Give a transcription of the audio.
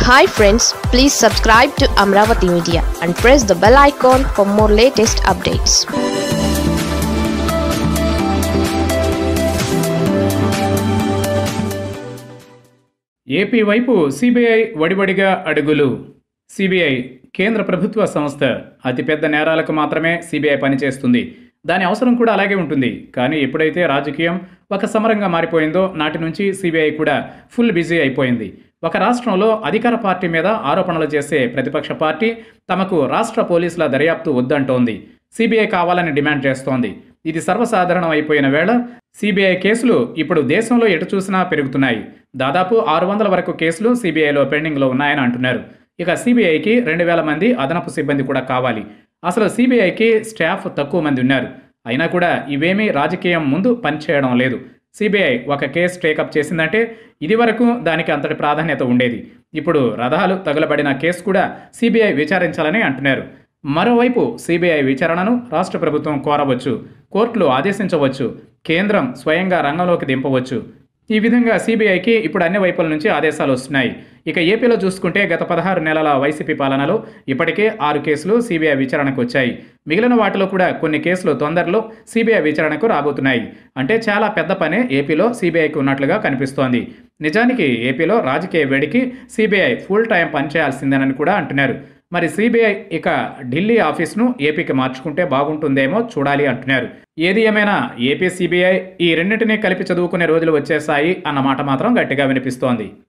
hi friends please subscribe to Amaravati media and press the bell icon for more latest updates AP వైపు CBI వడివడిగా అడుగులు CBI కేంద్ర ప్రభుత్వ సంస్థ అతిపెద్ద నేరాలకు మాత్రమే సిబిఐ పనిచేస్తుంది దాని అవసరం కూడా అలాగే ఉంటుంది కానీ ఎప్పుడైతే రాజకీయం ఒక సమరంగా మారిపోయిందో నాటి నుంచి సిబిఐ కూడా ఫుల్ బిజీ అయిపోయింది ఒక రాష్ట్రంలో అధికార పార్టీ మీద ఆరోపణలు చేసే ప్రతిపక్ష పార్టీ తమకు రాష్ట్ర పోలీసుల దర్యాప్తు వద్దంటోంది సిబిఐ కావాలని డిమాండ్ చేస్తోంది ఇది సర్వసాధారణం అయిపోయిన వేళ సిబిఐ కేసులు ఇప్పుడు దేశంలో ఎటు చూసినా పెరుగుతున్నాయి దాదాపు ఆరు వందల వరకు కేసులు సిబిఐలో పెండింగ్లో ఉన్నాయని అంటున్నారు ఇక సిబిఐకి రెండు వేల మంది అదనపు సిబ్బంది కూడా కావాలి అసలు సిబిఐకి స్టాఫ్ తక్కువ మంది ఉన్నారు అయినా కూడా ఇవేమీ రాజకీయం ముందు పనిచేయడం లేదు సిబిఐ ఒక కేసు టేకప్ చేసిందంటే ఇదివరకు దానికి అంతటి ప్రాధాన్యత ఉండేది ఇప్పుడు రథాలు తగులబడిన కేసు కూడా సిబిఐ విచారించాలని అంటున్నారు మరోవైపు సిబిఐ విచారణను రాష్ట్ర ప్రభుత్వం కోరవచ్చు కోర్టులు ఆదేశించవచ్చు కేంద్రం స్వయంగా రంగంలోకి దింపవచ్చు ఈ విధంగా సిబిఐకి ఇప్పుడు అన్ని వైపుల నుంచి ఆదేశాలు వస్తున్నాయి ఇక ఏపీలో చూసుకుంటే గత పదహారు నెలల వైసీపీ పాలనలో ఇప్పటికే ఆరు కేసులు సిబిఐ విచారణకు వచ్చాయి మిగిలిన వాటిలో కూడా కొన్ని కేసులు తొందరలో సిబిఐ విచారణకు రాబోతున్నాయి అంటే చాలా పెద్ద పనే ఏపీలో సిబిఐకి ఉన్నట్లుగా కనిపిస్తోంది నిజానికి ఏపీలో రాజకీయ వేడికి సిబిఐ ఫుల్ టైం పనిచేయాల్సిందేనని కూడా అంటున్నారు మరి సిబిఐ ఇక ఢిల్లీ ఆఫీస్ను ఏపీకి మార్చుకుంటే బాగుంటుందేమో చూడాలి అంటున్నారు ఏది ఏమైనా ఏపీ సిబిఐ ఈ రెండింటినీ కలిపి చదువుకునే రోజులు వచ్చేసాయి అన్న మాట మాత్రం గట్టిగా వినిపిస్తోంది